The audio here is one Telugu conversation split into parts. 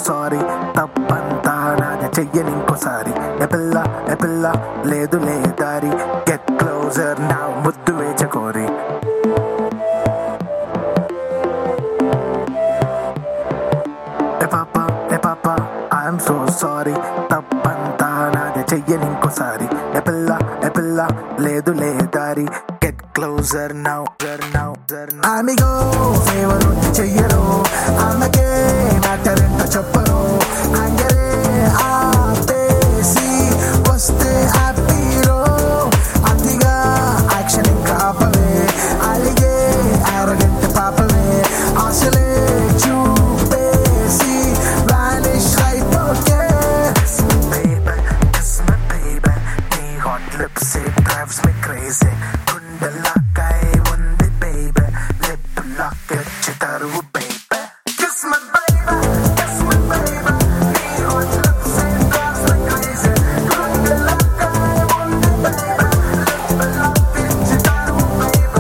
సారీ తప్పంతా నాది చెయ్యని ఇంకోసారి ఏ పిల్ల ఏ పిల్ల లేదు లే దారి గెట్ క్లోజర్ నా ముద్దు వేచకోరి ఏ పాప ఏ పాప ఐఎమ్ సో సారీ తప్పంతా నాది చెయ్యని ఇంకోసారి ఏ పిల్ల ఏ పిల్ల లేదు లే దారి గెట్ క్లోజర్ నౌ నౌ ఆమెగో ఫేవర్ చెయ్యరు ఆమెకే మ్యాటర్ చెప్పరు అంగరే ఆపేసి వస్తే హ్యాపీరో అతిగా యాక్షన్ ఇంకా ఆపవే అలిగే ఆరగంట పాపవే అసలే చూపేసి వానిష్ అయిపోకే baby, kiss me baby నీ hot lips it drives me crazy గుండెలాకై ఉంది baby lip lock ఇచ్చితారు baby kiss me baby kiss me baby నీ hot lips it drives me crazy గుండెలాకై ఉంది baby lip lock ఇచ్చితారు baby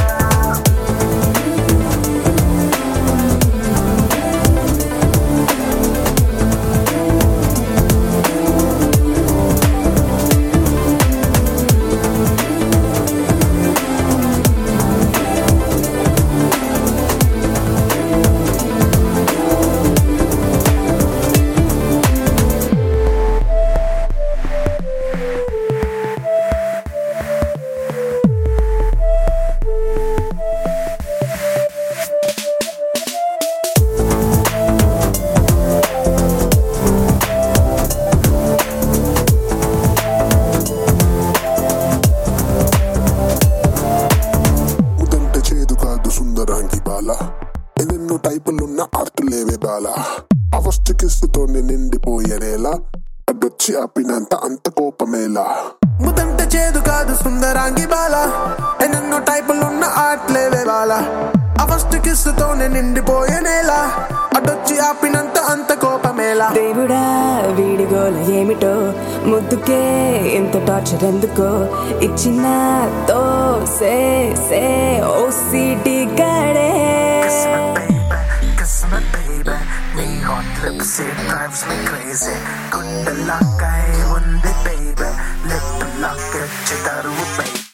ముదంటే చేదు కాదు సుందరాంగి బాల ఎన్నెన్నో టైపులున్న ఆర్తులేవే బాల ఆ ఫస్ట్ కిస్సుతోనే నిండిపోయేనేలా అడ్డొచ్చి ఆపినంత అంత కోపమేలా ముదంట చేదు కాదు సుందరాంగి బాల ఎన్నెన్నో టైపులున్న ఆట్లేవే బాల ఆ ఫస్ట్ కిస్సుతోనే నిండిపోయే నేల అడ్డొచ్చి ఆపినంత అంత కోపమేలా దేవుడా వీడిగోల ఏమిటో ముద్దుకే ఇంత టార్చర్ ఎందుకో ఇచ్చిన తో సే సే ఓ సిటీ గడే Kiss me baby నీ hot lips it drives me crazy గుండెలాకై ఉంది baby లిప్ లాక్ ఇచ్చితారు baby